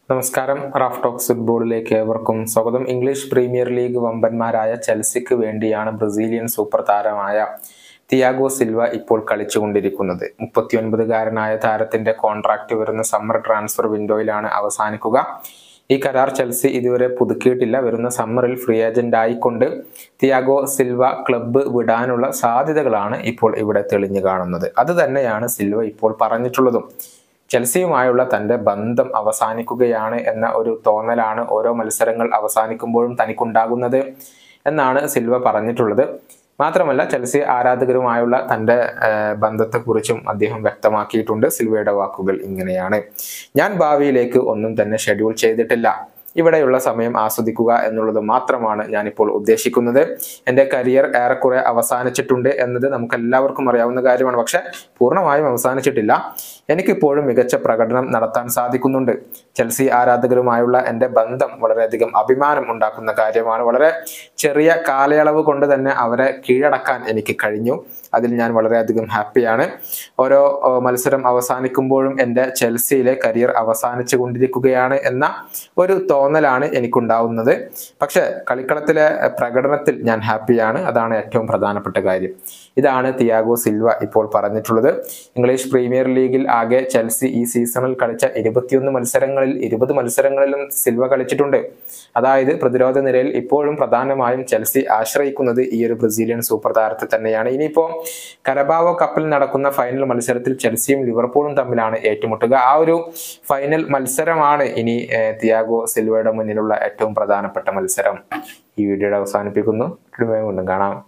നമസ്കാരം Raf talks ഫുട്ബോളിലേക്ക് ഏവർക്കും സ്വാഗതം ഇംഗ്ലീഷ് പ്രീമിയർ ലീഗ് വമ്പന്മാരായ ചെൽസിക്ക് വേണ്ടിയാണ് ബ്രസീലിയൻ സൂപ്പർ താരമായ തിയാഗോ സിൽവ ഇപ്പോൾ കളിച്ചുകൊണ്ടിരിക്കുന്നത് മുപ്പത്തിയൊൻപതുകാരനായ താരത്തിന്റെ കോൺട്രാക്ട് വരുന്ന സമ്മർ ട്രാൻസ്ഫർ വിൻഡോയിലാണ് അവസാനിക്കുക ഈ കരാർ ചെൽസി ഇതുവരെ പുതുക്കിയിട്ടില്ല വരുന്ന സമ്മറിൽ ഫ്രീ ഏജന്റ് ആയിക്കൊണ്ട് തിയാഗോ സിൽവ ക്ലബ്ബ് വിടാനുള്ള സാധ്യതകളാണ് ഇപ്പോൾ ഇവിടെ തെളിഞ്ഞു കാണുന്നത് അത് തന്നെയാണ് സിൽവ ഇപ്പോൾ പറഞ്ഞിട്ടുള്ളതും ചെൽസിയുമായുള്ള തന്റെ ബന്ധം അവസാനിക്കുകയാണ് എന്ന ഒരു തോന്നലാണ് ഓരോ മത്സരങ്ങൾ അവസാനിക്കുമ്പോഴും തനിക്കുണ്ടാകുന്നത് എന്നാണ് സിൽവ പറഞ്ഞിട്ടുള്ളത് മാത്രമല്ല ചെൽസി ആരാധകരുമായുള്ള തന്റെ ഏഹ്, ബന്ധത്തെക്കുറിച്ചും അദ്ദേഹം വ്യക്തമാക്കിയിട്ടുണ്ട് സിൽവയുടെ വാക്കുകൾ ഇങ്ങനെയാണ് ഞാൻ ഭാവിയിലേക്ക് ഒന്നും തന്നെ ഷെഡ്യൂൾ ചെയ്തിട്ടില്ല ഇവിടെയുള്ള സമയം ആസ്വദിക്കുക എന്നുള്ളത് മാത്രമാണ് ഞാനിപ്പോൾ ഉദ്ദേശിക്കുന്നത് എൻ്റെ കരിയർ ഏറെക്കുറെ അവസാനിച്ചിട്ടുണ്ട് എന്നത് നമുക്ക് എല്ലാവർക്കും അറിയാവുന്ന കാര്യമാണ് പക്ഷെ പൂർണ്ണമായും അവസാനിച്ചിട്ടില്ല എനിക്കിപ്പോഴും മികച്ച പ്രകടനം നടത്താൻ സാധിക്കുന്നുണ്ട് ചെൽസി ആരാധകരുമായുള്ള എൻ്റെ ബന്ധം വളരെയധികം അഭിമാനം ഉണ്ടാക്കുന്ന കാര്യമാണ് വളരെ ചെറിയ കാലയളവ് കൊണ്ട് തന്നെ അവരെ കീഴടക്കാൻ എനിക്ക് കഴിഞ്ഞു അതിൽ ഞാൻ വളരെയധികം ഹാപ്പിയാണ് ഓരോ ഓ, മത്സരം അവസാനിക്കുമ്പോഴും എൻ്റെ ചെൽസിയിലെ കരിയർ അവസാനിച്ചു കൊണ്ടിരിക്കുകയാണ് എന്ന ഒരു തോന്നലാണ് എനിക്കുണ്ടാവുന്നത് പക്ഷെ കളിക്കളത്തിലെ എഹ്, പ്രകടനത്തിൽ ഞാൻ ഹാപ്പിയാണ് അതാണ് ഏറ്റവും പ്രധാനപ്പെട്ട കാര്യം ഇതാണ് തിയാഗോ സിൽവ ഇപ്പോൾ പറഞ്ഞിട്ടുള്ളത് ഇംഗ്ലീഷ് പ്രീമിയർ ലീഗിൽ ആകെ ചെൽസി ഈ സീസണിൽ കളിച്ച ഇരുപത്തിയൊന്ന് മത്സരങ്ങളിൽ ഇരുപത് മത്സരങ്ങളിലും സിൽവ കളിച്ചിട്ടുണ്ട് അതായത് പ്രതിരോധ നിരയിൽ ഇപ്പോഴും പ്രധാനമായും ചെൽസി ആശ്രയിക്കുന്നത് ഈ ഒരു ബ്രസീലിയൻ സൂപ്പർ താരത്തെ തന്നെയാണ് ഇനിയിപ്പോ കരബാവോ കപ്പിൽ നടക്കുന്ന ഫൈനൽ മത്സരത്തിൽ ചെൽസിയും ലിവർപൂളും തമ്മിലാണ് ഏറ്റുമുട്ടുക ആ ഒരു ഫൈനൽ മത്സരമാണ് ഇനി ഏഹ്, തിയാഗോ സിൽവയുടെ മുന്നിലുള്ള ഏറ്റവും പ്രധാനപ്പെട്ട മത്സരം ഈ വീഡിയോയുടെ അവസാനിപ്പിക്കുന്നു വീണ്ടും കാണാം